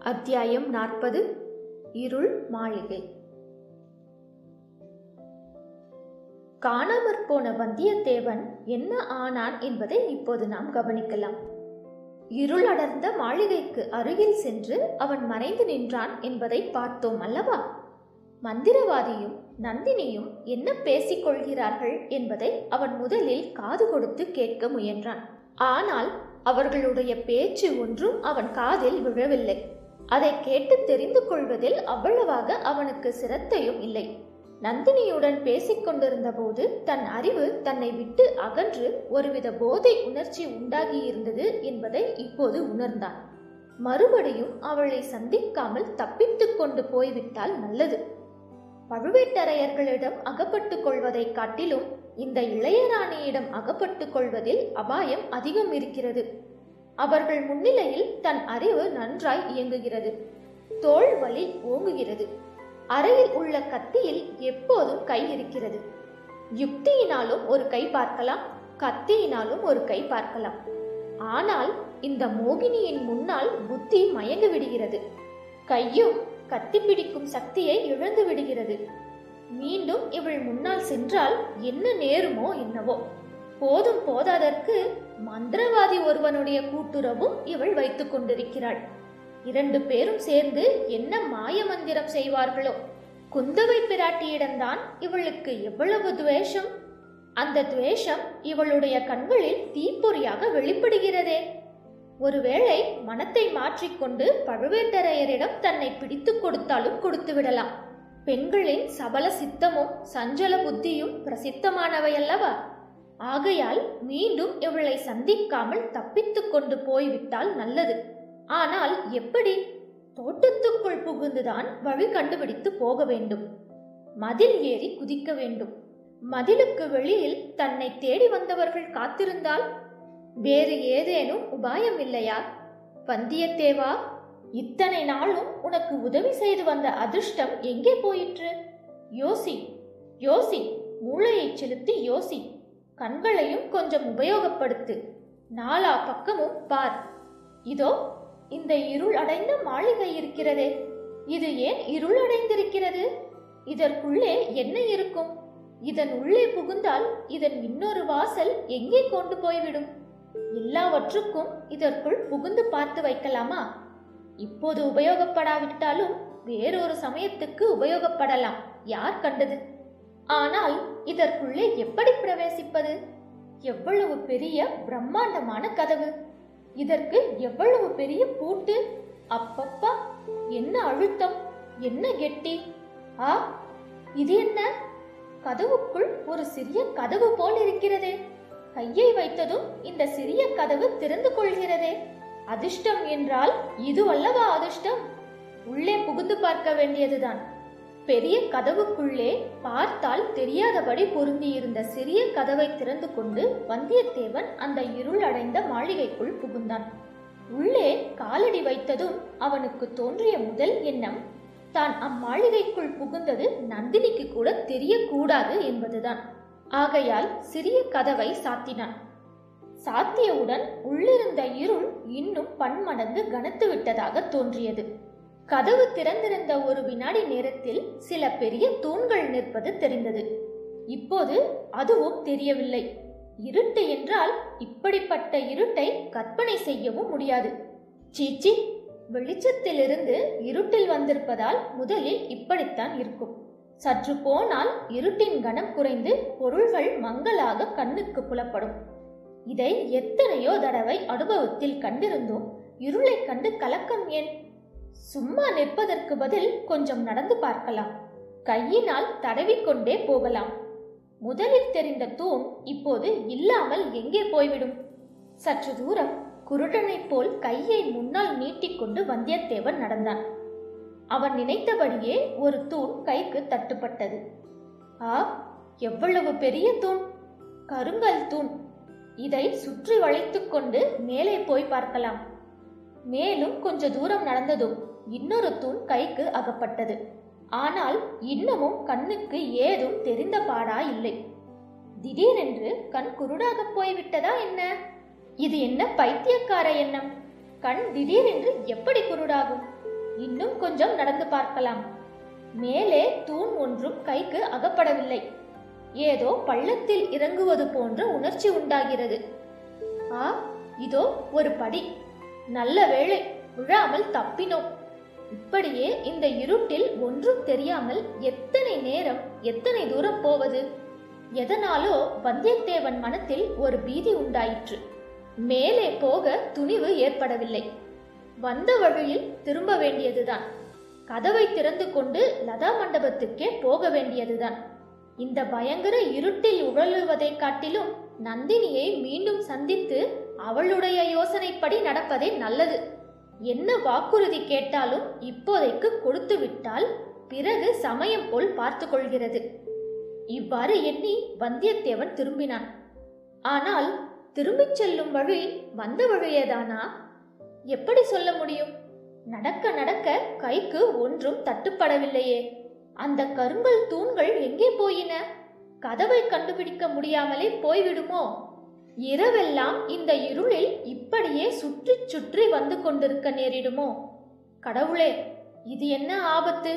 அத்தியாயம் நாற்பது இருள் மாளிகை காணாமற் போன வந்தியத்தேவன் என்ன ஆனான் என்பதை இப்போது நாம் கவனிக்கலாம் இருள் அடர்ந்த மாளிகைக்கு அருகில் சென்று அவன் மறைந்து நின்றான் என்பதை பார்த்தோம் அல்லவா மந்திரவாதியும் நந்தினியும் என்ன பேசிக் கொள்கிறார்கள் என்பதை அவன் முதலில் காது கொடுத்து கேட்க முயன்றான் ஆனால் அவர்களுடைய பேச்சு ஒன்றும் அவன் காதில் விழவில்லை அதை கேட்டு தெரிந்து கொள்வதில் அவ்வளவாக அவனுக்கு சிரத்தையும் இல்லை நந்தினியுடன் பேசிக் கொண்டிருந்த போது தன் அறிவு தன்னை விட்டு அகன்று ஒருவித போதை உணர்ச்சி உண்டாகியிருந்தது என்பதை இப்போது உணர்ந்தான் மறுபடியும் அவளை சந்திக்காமல் தப்பித்துக் கொண்டு போய்விட்டால் நல்லது பழுவேட்டரையர்களிடம் அகப்பட்டுக் கொள்வதைக் காட்டிலும் இந்த இளையராணியிடம் அகப்பட்டுக் கொள்வதில் அபாயம் அதிகம் இருக்கிறது அவர்கள் முன்னிலையில் தன் அறிவு நன்றாய் இயங்குகிறது தோள் வலி ஓங்குகிறது அறையில் உள்ள கத்தியில் எப்போதும் கை இருக்கிறது யுக்தியினாலும் ஒரு கை பார்க்கலாம் கத்தியினாலும் ஒரு கை பார்க்கலாம் ஆனால் இந்த மோகினியின் முன்னால் புத்தி மயங்கி விடுகிறது கையும் கத்தி பிடிக்கும் சக்தியை இழந்து விடுகிறது மீண்டும் இவள் முன்னால் சென்றால் என்ன நேருமோ என்னவோ போதும் போதாதற்கு மந்திரவாதி ஒருவனுடைய கூட்டுறவும் இவள் வைத்துக் கொண்டிருக்கிறாள் இரண்டு பேரும் சேர்ந்து என்ன மாய மந்திரம் செய்வார்களோ குந்தவை பிராட்டியிடம்தான் இவளுக்கு எவ்வளவு துவேஷம் அந்த துவேஷம் இவளுடைய கண்களில் தீப்பொறியாக வெளிப்படுகிறதே ஒருவேளை மனத்தை மாற்றிக்கொண்டு பழுவேட்டரையரிடம் தன்னை பிடித்து கொடுத்தாலும் கொடுத்து விடலாம் பெண்களின் சபல சித்தமும் சஞ்சல புத்தியும் பிரசித்தமானவையல்லவா ஆகையால் மீண்டும் இவளை சந்திக்காமல் தப்பித்துக் கொண்டு போய்விட்டால் நல்லது ஆனால் எப்படி தோட்டத்துக்குள் புகுந்துதான் வழி கண்டுபிடித்து போக வேண்டும் மதில் ஏறி குதிக்க வேண்டும் மதிலுக்கு வெளியில் தன்னை தேடி வந்தவர்கள் காத்திருந்தால் வேறு ஏதேனும் உபாயம் இல்லையா வந்தியத்தேவா இத்தனை நாளும் உனக்கு உதவி செய்து வந்த அதிர்ஷ்டம் எங்கே போயிற்று யோசி யோசி மூளையை செலுத்தி யோசி கண்களையும் கொஞ்சம் உபயோகப்படுத்து நாலா பக்கமும் பார் இதோ இந்த இருள் அடைந்த மாளிகை இருக்கிறதே இது ஏன் இருள் அடைந்திருக்கிறது இதற்குள்ளே என்ன இருக்கும் இதன் உள்ளே புகுந்தால் இதன் இன்னொரு வாசல் எங்கே கொண்டு போய்விடும் எல்லாவற்றுக்கும் இதற்குள் புகுந்து பார்த்து வைக்கலாமா இப்போது உபயோகப்படாவிட்டாலும் வேறொரு சமயத்துக்கு உபயோகப்படலாம் யார் கண்டது ஆனால் இதற்குள்ளே எப்படி பிரவேசிப்பது எவ்வளவு பெரிய பிரம்மாண்டமான கதவு இதற்கு எவ்வளவு பெரிய பூட்டு அப்பப்பா என்ன அழுத்தம் என்ன கெட்டி ஆ இது என்ன கதவுக்குள் ஒரு சிறிய கதவு போல் இருக்கிறதே கையை வைத்ததும் இந்த சிறிய கதவு திறந்து கொள்கிறதே அதிர்ஷ்டம் என்றால் இதுவல்லவா அதிர்ஷ்டம் உள்ளே புகுந்து பார்க்க வேண்டியதுதான் பெரிய கதவுக்குள்ளே பார்த்தால் தெரியாதபடி பொருந்தியிருந்த சிறிய கதவை திறந்து கொண்டு வந்தியத்தேவன் அந்த இருள் அடைந்த மாளிகைக்குள் புகுந்தான் உள்ளே காலடி வைத்ததும் அவனுக்கு தோன்றிய முதல் எண்ணம் தான் அம்மாளிகைக்குள் புகுந்தது நந்தினிக்கு கூட தெரியக்கூடாது என்பதுதான் ஆகையால் சிறிய கதவை சாத்தினான் சாத்தியவுடன் உள்ளிருந்த இருள் இன்னும் பன்மடங்கு கனத்து விட்டதாக தோன்றியது கதவு திறந்திருந்த ஒரு வினாடி நேரத்தில் சில பெரிய தூண்கள் நிற்பது தெரிந்தது இப்போது அதுவும் தெரியவில்லை இருட்டு என்றால் இப்படிப்பட்ட இருட்டை கற்பனை செய்யவும் முடியாது சீச்சி வெளிச்சத்திலிருந்து இருட்டில் வந்திருப்பதால் முதலில் இப்படித்தான் இருக்கும் சற்று போனால் இருட்டின் கனம் குறைந்து பொருள்கள் மங்களாக கண்ணுக்கு புலப்படும் இதை எத்தனையோ தடவை அனுபவத்தில் கண்டிருந்தோம் இருளை கண்டு கலக்கம் ஏன் சும்மா நிற்பதற்கு பதில் கொஞ்சம் நடந்து பார்க்கலாம் கையினால் தடவிக்கொண்டே போகலாம் முதலில் தெரிந்த தூண் இப்போது இல்லாமல் எங்கே போய்விடும் சற்று தூரம் குருடனைப் போல் கையை முன்னால் நீட்டிக்கொண்டு வந்தியத்தேவன் நடந்தான் அவன் நினைத்தபடியே ஒரு தூண் கைக்கு தட்டுப்பட்டது ஆ எவ்வளவு பெரிய தூண் கருங்கல் தூண் இதை சுற்றி வளைத்துக்கொண்டு மேலே போய் பார்க்கலாம் மேலும் கொஞ்ச தூரம் நடந்ததும் இன்னொரு தூண் கைக்கு அகப்பட்டது ஆனால் இன்னமும் கண்ணுக்கு ஏதும் தெரிந்த பாடா இல்லை திடீரென்று கண் குருடாகப் போய்விட்டதா என்ன இது என்ன பைத்தியக்கார எண்ணம் கண் திடீரென்று எப்படி குருடாகும் இன்னும் கொஞ்சம் நடந்து பார்க்கலாம் மேலே தூண் ஒன்றும் கைக்கு அகப்படவில்லை ஏதோ பள்ளத்தில் இறங்குவது போன்ற உணர்ச்சி உண்டாகிறது ஆ இதோ ஒரு படி நல்ல வேளை விழாமல் தப்பினோம் இப்படியே இந்த இருட்டில் ஒன்றும் தெரியாமல் எத்தனை நேரம் எத்தனை தூரம் போவது எதனாலோ வந்தியத்தேவன் மனத்தில் ஒரு பீதி உண்டாயிற்று மேலே போக துணிவு ஏற்படவில்லை வந்த வழியில் திரும்ப வேண்டியதுதான் கதவை திறந்து கொண்டு லதா மண்டபத்துக்கே போக வேண்டியதுதான் இந்த பயங்கர இருட்டில் உழலுவதைக் காட்டிலும் நந்தினியை மீண்டும் சந்தித்து அவளுடைய யோசனைப்படி நடப்பதே நல்லது என்ன வாக்குறுதி கேட்டாலும் இப்போதைக்கு கொடுத்து விட்டால் பிறகு சமயம் போல் பார்த்து கொள்கிறது இவ்வாறு எண்ணி வந்தியத்தேவன் திரும்பினான் ஆனால் திரும்பிச் செல்லும் வழி வந்த வழியேதானா எப்படி சொல்ல முடியும் நடக்க நடக்க கைக்கு ஒன்றும் தட்டுப்படவில்லையே அந்த கருங்கல் தூண்கள் எங்கே போயின கதவை கண்டுபிடிக்க முடியாமலே போய்விடுமோ இரவெல்லாம் இந்த இருளில் இப்படியே சுற்றி சுற்றி வந்து கொண்டிருக்க நேரிடுமோ கடவுளே இது என்ன ஆபத்து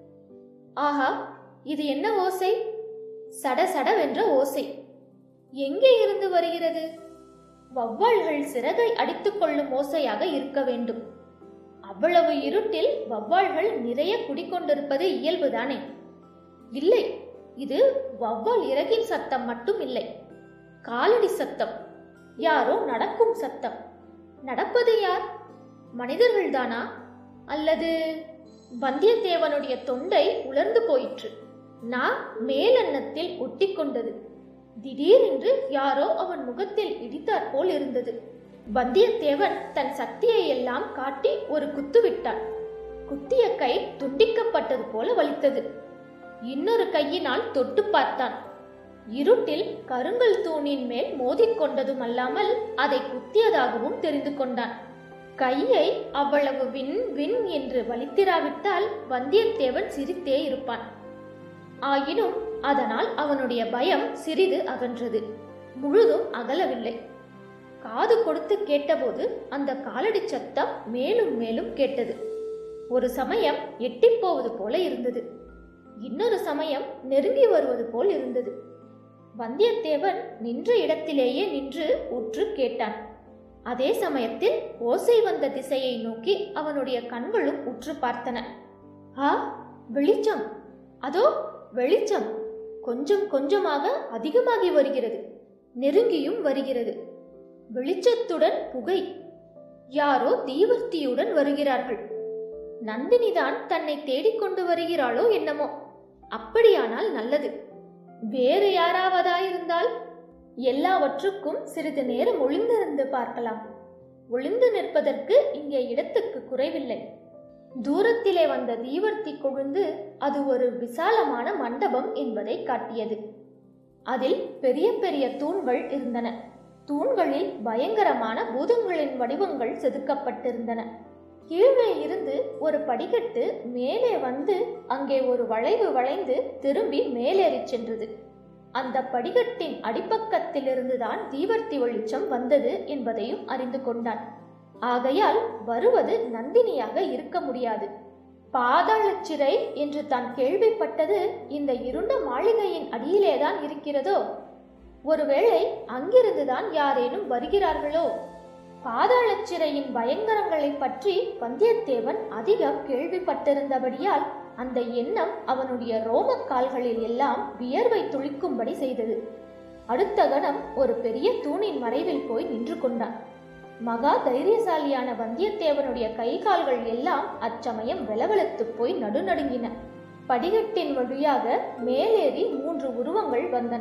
ஆஹா இது என்ன ஓசை சட சடவென்ற ஓசை எங்கே இருந்து வருகிறது வவ்வால்கள் சிறகை அடித்துக் கொள்ளும் ஓசையாக இருக்க வேண்டும் அவ்வளவு இருட்டில் வவ்வால்கள் நிறைய குடிக்கொண்டிருப்பது இயல்புதானே இல்லை இது வவ்வால் இறகின் சத்தம் மட்டும் இல்லை காலடி சத்தம் யாரோ நடக்கும் சத்தம் நடப்பது யார் மனிதர்கள்தானா அல்லது வந்தியத்தேவனுடைய தொண்டை உலர்ந்து போயிற்று நான் மேலன்னத்தில் ஒட்டிக்கொண்டது திடீரென்று யாரோ அவன் முகத்தில் இடித்தாற் போல் இருந்தது வந்தியத்தேவன் தன் சக்தியை எல்லாம் காட்டி ஒரு குத்து விட்டான் குத்திய கை துண்டிக்கப்பட்டது போல வலித்தது இன்னொரு கையினால் தொட்டு பார்த்தான் இருட்டில் கருங்கல் தூணின் மேல் மோதிக்கொண்டதும் அல்லாமல் அதை குத்தியதாகவும் தெரிந்து கொண்டான் கையை அவ்வளவு வின் வின் என்று வலித்திராவிட்டால் வந்தியத்தேவன் சிரித்தே இருப்பான் ஆயினும் அதனால் அவனுடைய பயம் சிறிது அகன்றது முழுதும் அகலவில்லை காது கொடுத்து கேட்டபோது அந்த காலடி சத்தம் மேலும் மேலும் கேட்டது ஒரு சமயம் எட்டிப் போவது போல இருந்தது இன்னொரு சமயம் நெருங்கி வருவது போல் இருந்தது வந்தியத்தேவன் நின்ற இடத்திலேயே நின்று உற்று கேட்டான் அதே சமயத்தில் ஓசை வந்த திசையை நோக்கி அவனுடைய கண்களும் உற்று பார்த்தன ஆ வெளிச்சம் அதோ வெளிச்சம் கொஞ்சம் கொஞ்சமாக அதிகமாகி வருகிறது நெருங்கியும் வருகிறது வெளிச்சத்துடன் புகை யாரோ தீவர்த்தியுடன் வருகிறார்கள் நந்தினிதான் தன்னை தேடிக்கொண்டு வருகிறாளோ என்னமோ அப்படியானால் நல்லது வேறு யாராவதாயிருந்தால் எல்லாவற்றுக்கும் சிறிது நேரம் ஒளிந்திருந்து பார்க்கலாம் ஒளிந்து நிற்பதற்கு இங்கே இடத்துக்கு குறைவில்லை தூரத்திலே வந்த தீவர்த்தி கொழுந்து அது ஒரு விசாலமான மண்டபம் என்பதை காட்டியது அதில் பெரிய பெரிய தூண்கள் இருந்தன தூண்களில் பயங்கரமான பூதங்களின் வடிவங்கள் செதுக்கப்பட்டிருந்தன கீழே இருந்து ஒரு படிக்கட்டு மேலே வந்து அங்கே ஒரு வளைவு வளைந்து திரும்பி மேலேறிச் சென்றது அந்த படிக்கட்டின் அடிப்பக்கத்திலிருந்துதான் தீவர்த்தி வெளிச்சம் வந்தது என்பதையும் அறிந்து கொண்டான் ஆகையால் வருவது நந்தினியாக இருக்க முடியாது பாதாளச் சிறை என்று தான் கேள்விப்பட்டது இந்த இருண்ட மாளிகையின் அடியிலேதான் இருக்கிறதோ ஒருவேளை அங்கிருந்துதான் யாரேனும் வருகிறார்களோ பாதாளச் சிறையின் பயங்கரங்களை பற்றி வந்தியத்தேவன் அதிகம் கேள்விப்பட்டிருந்தபடியால் அந்த எண்ணம் அவனுடைய ரோமக் கால்களில் எல்லாம் வியர்வை துளிக்கும்படி செய்தது அடுத்த கணம் ஒரு பெரிய தூணின் மறைவில் போய் நின்று கொண்டான் மகா தைரியசாலியான வந்தியத்தேவனுடைய கை கால்கள் எல்லாம் அச்சமயம் வெலவெலத்துப் போய் நடுநடுங்கின படிகட்டின் வழியாக மேலேறி மூன்று உருவங்கள் வந்தன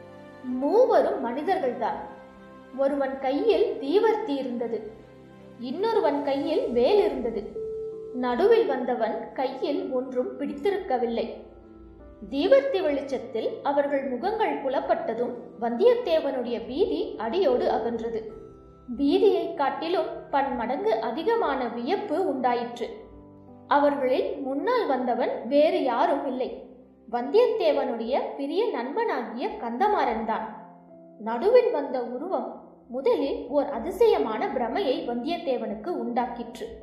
மூவரும் மனிதர்கள்தான் ஒருவன் கையில் தீவர்த்தி இருந்தது இன்னொருவன் கையில் வேல் இருந்தது நடுவில் வந்தவன் கையில் ஒன்றும் பிடித்திருக்கவில்லை தீவர்த்தி வெளிச்சத்தில் அவர்கள் முகங்கள் புலப்பட்டதும் வந்தியத்தேவனுடைய பீதி அடியோடு அகன்றது பீதியைக் காட்டிலும் பன்மடங்கு அதிகமான வியப்பு உண்டாயிற்று அவர்களில் முன்னால் வந்தவன் வேறு யாரும் இல்லை வந்தியத்தேவனுடைய பிரிய நண்பனாகிய கந்தமாறன் தான் நடுவில் வந்த உருவம் முதலில் ஓர் அதிசயமான பிரமையை வந்தியத்தேவனுக்கு உண்டாக்கிற்று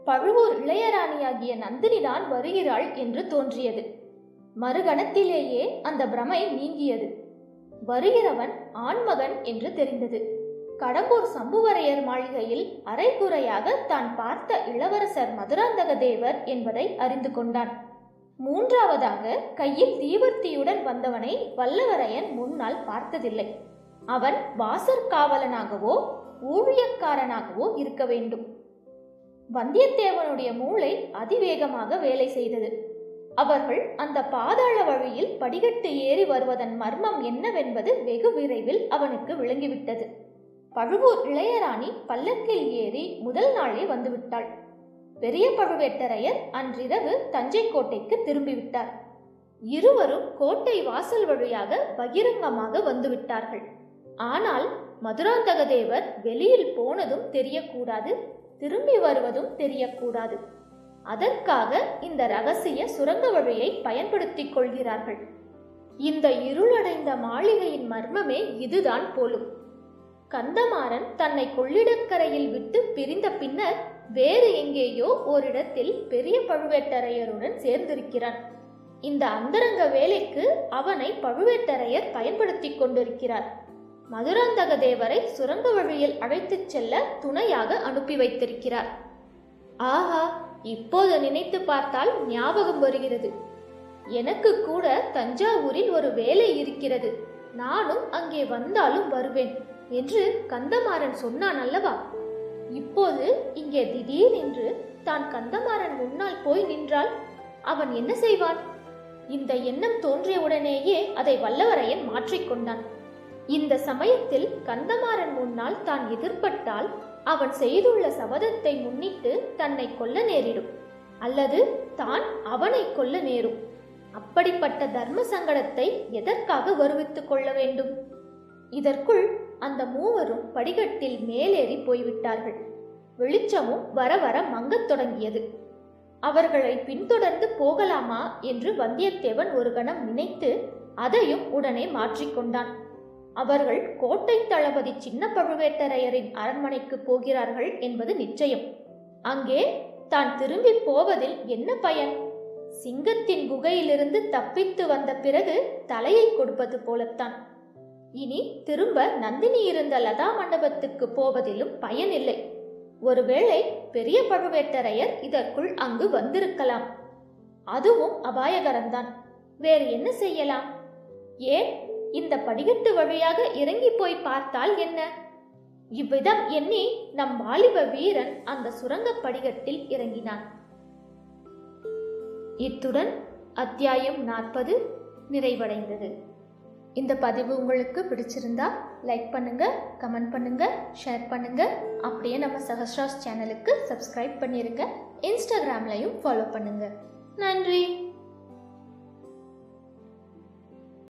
பழுவூர் இளையராணியாகிய நந்தினிதான் வருகிறாள் என்று தோன்றியது மறுகணத்திலேயே அந்த பிரமை நீங்கியது வருகிறவன் ஆண்மகன் என்று தெரிந்தது கடம்பூர் சம்புவரையர் மாளிகையில் அரைகுறையாக தான் பார்த்த இளவரசர் மதுராந்தக தேவர் என்பதை அறிந்து கொண்டான் மூன்றாவதாக கையில் தீவர்த்தியுடன் வந்தவனை வல்லவரையன் முன்னால் பார்த்ததில்லை அவன் வாசற்காவலனாகவோ ஊழியக்காரனாகவோ இருக்க வேண்டும் வந்தியத்தேவனுடைய மூளை அதிவேகமாக வேலை செய்தது அவர்கள் அந்த பாதாள வழியில் படிகட்டு ஏறி வருவதன் மர்மம் என்னவென்பது வெகு விரைவில் அவனுக்கு விளங்கிவிட்டது பழுவூர் இளையராணி பல்லக்கில் ஏறி முதல் நாளே வந்துவிட்டாள் பெரிய பழுவேட்டரையர் அன்றிரவு தஞ்சை கோட்டைக்கு திரும்பிவிட்டார் இருவரும் கோட்டை வாசல் வழியாக பகிரங்கமாக வந்துவிட்டார்கள் ஆனால் மதுராந்தக தேவர் வெளியில் போனதும் தெரியக்கூடாது திரும்பி வருவதும் தெரியக்கூடாது அதற்காக இந்த ரகசிய சுரங்க வழியை பயன்படுத்திக் கொள்கிறார்கள் இந்த இருளடைந்த மாளிகையின் மர்மமே இதுதான் போலும் கந்தமாறன் தன்னை கொள்ளிடக்கரையில் விட்டு பிரிந்த பின்னர் வேறு எங்கேயோ ஓரிடத்தில் பெரிய பழுவேட்டரையருடன் சேர்ந்திருக்கிறான் இந்த அந்தரங்க வேலைக்கு அவனை பழுவேட்டரையர் பயன்படுத்திக் கொண்டிருக்கிறார் மதுராந்தக தேவரை சுரங்க வழியில் அழைத்துச் செல்ல துணையாக அனுப்பி வைத்திருக்கிறார் ஆஹா இப்போது நினைத்து பார்த்தால் ஞாபகம் வருகிறது எனக்கு கூட தஞ்சாவூரில் ஒரு வேலை இருக்கிறது நானும் அங்கே வந்தாலும் வருவேன் என்று கந்தமாறன் சொன்னான் அல்லவா இப்போது இங்கே திடீரென்று தான் கந்தமாறன் முன்னால் போய் நின்றால் அவன் என்ன செய்வான் இந்த எண்ணம் தோன்றியவுடனேயே அதை வல்லவரையன் மாற்றிக்கொண்டான் இந்த சமயத்தில் கந்தமாறன் முன்னால் தான் எதிர்பட்டால் அவன் செய்துள்ள சபதத்தை முன்னிட்டு தன்னை கொல்ல நேரிடும் அல்லது தான் அவனை கொல்ல நேரும் அப்படிப்பட்ட தர்ம சங்கடத்தை எதற்காக வருவித்துக் கொள்ள வேண்டும் இதற்குள் அந்த மூவரும் படிக்கட்டில் மேலேறி போய்விட்டார்கள் வெளிச்சமும் வர வர மங்கத் தொடங்கியது அவர்களை பின்தொடர்ந்து போகலாமா என்று வந்தியத்தேவன் ஒரு கணம் நினைத்து அதையும் உடனே மாற்றிக்கொண்டான் அவர்கள் கோட்டை தளபதி சின்ன பழுவேட்டரையரின் அரண்மனைக்கு போகிறார்கள் என்பது நிச்சயம் அங்கே தான் திரும்பி போவதில் என்ன பயன் சிங்கத்தின் குகையிலிருந்து தப்பித்து வந்த பிறகு தலையை கொடுப்பது போலத்தான் இனி திரும்ப நந்தினி இருந்த லதா மண்டபத்துக்கு போவதிலும் பயனில்லை ஒருவேளை பெரிய பழுவேட்டரையர் இதற்குள் அங்கு வந்திருக்கலாம் அதுவும் அபாயகரம்தான் வேறு என்ன செய்யலாம் ஏன் இந்த படிக்கட்டு வழியாக இறங்கி போய் பார்த்தால் என்ன இவ்விதம் எண்ணி நம் வாலிப வீரன் அந்த சுரங்க படிக்கட்டில் இறங்கினான் இத்துடன் அத்தியாயம் நாற்பது நிறைவடைந்தது இந்த பதிவு உங்களுக்கு பிடிச்சிருந்தா லைக் பண்ணுங்க கமெண்ட் பண்ணுங்க ஷேர் பண்ணுங்க அப்படியே நம்ம சஹஸ்ராஸ் சேனலுக்கு சப்ஸ்கிரைப் பண்ணிருங்க இன்ஸ்டாகிராம்லையும் ஃபாலோ பண்ணுங்க நன்றி